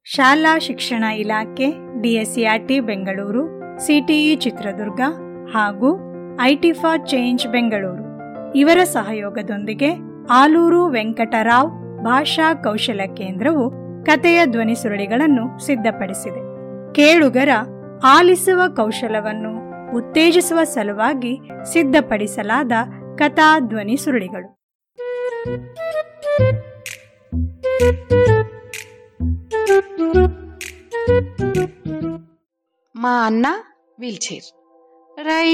ಶಾಲಾ ಶಿಕ್ಷಣ ಇಲಾಖೆ ಡಿಎಸ್ಸಿಆರ್ಟಿ ಬೆಂಗಳೂರು ಸಿಟಿಇ ಚಿತ್ರದುರ್ಗ ಹಾಗೂ ಐಟಿ ಫಾರ್ ಚೇಂಜ್ ಬೆಂಗಳೂರು ಇವರ ಸಹಯೋಗದೊಂದಿಗೆ ಆಲೂರು ವೆಂಕಟರಾವ್ ಭಾಷಾ ಕೌಶಲ ಕೇಂದ್ರವು ಕಥೆಯ ಧ್ವನಿ ಸುರುಳಿಗಳನ್ನು ಸಿದ್ಧಪಡಿಸಿದೆ ಕೇಳುಗರ ಆಲಿಸುವ ಕೌಶಲವನ್ನು ಉತ್ತೇಜಿಸುವ ಸಲುವಾಗಿ ಸಿದ್ಧಪಡಿಸಲಾದ ಕಥಾ ಧ್ವನಿ ಸುರುಳಿಗಳು మా అన్న వీల్ చైర్ రై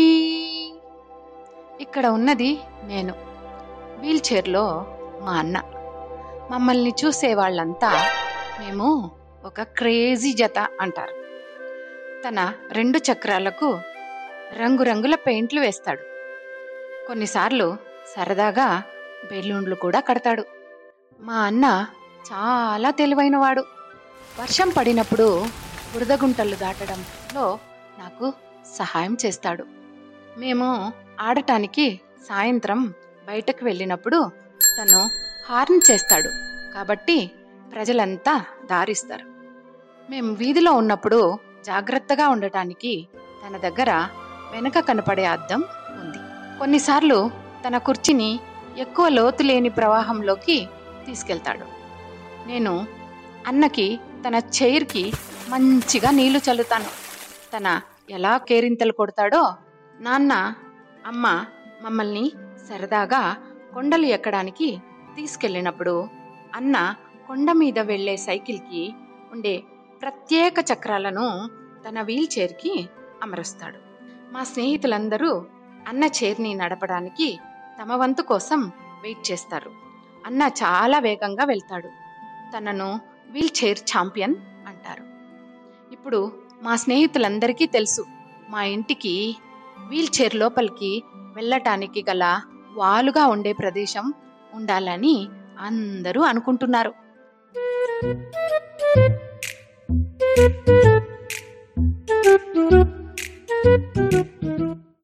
ఇక్కడ ఉన్నది నేను వీల్ చైర్లో మా అన్న మమ్మల్ని చూసే వాళ్ళంతా మేము ఒక క్రేజీ జత అంటారు తన రెండు చక్రాలకు రంగురంగుల పెయింట్లు వేస్తాడు కొన్నిసార్లు సరదాగా బెలూన్లు కూడా కడతాడు మా అన్న చాలా తెలివైనవాడు వర్షం పడినప్పుడు బురదగుంటలు దాటడంలో నాకు సహాయం చేస్తాడు మేము ఆడటానికి సాయంత్రం బయటకు వెళ్ళినప్పుడు తను హార్న్ చేస్తాడు కాబట్టి ప్రజలంతా దారిస్తారు మేము వీధిలో ఉన్నప్పుడు జాగ్రత్తగా ఉండటానికి తన దగ్గర వెనక కనపడే అద్దం ఉంది కొన్నిసార్లు తన కుర్చీని ఎక్కువ లోతు లేని ప్రవాహంలోకి తీసుకెళ్తాడు నేను అన్నకి తన చైర్కి మంచిగా నీళ్లు చల్లుతాను తన ఎలా కేరింతలు కొడతాడో నాన్న అమ్మ మమ్మల్ని సరదాగా కొండలు ఎక్కడానికి తీసుకెళ్ళినప్పుడు అన్న కొండ మీద వెళ్లే సైకిల్కి ఉండే ప్రత్యేక చక్రాలను తన వీల్ చైర్కి అమరుస్తాడు మా స్నేహితులందరూ అన్న చైర్ని నడపడానికి తమ వంతు కోసం వెయిట్ చేస్తారు అన్న చాలా వేగంగా వెళ్తాడు తనను వీల్ చైర్ ఛాంపియన్ అంటారు ఇప్పుడు మా స్నేహితులందరికీ తెలుసు మా ఇంటికి వీల్ చైర్ లోపలికి వెళ్ళటానికి గల వాలుగా ఉండే ప్రదేశం ఉండాలని అందరూ అనుకుంటున్నారు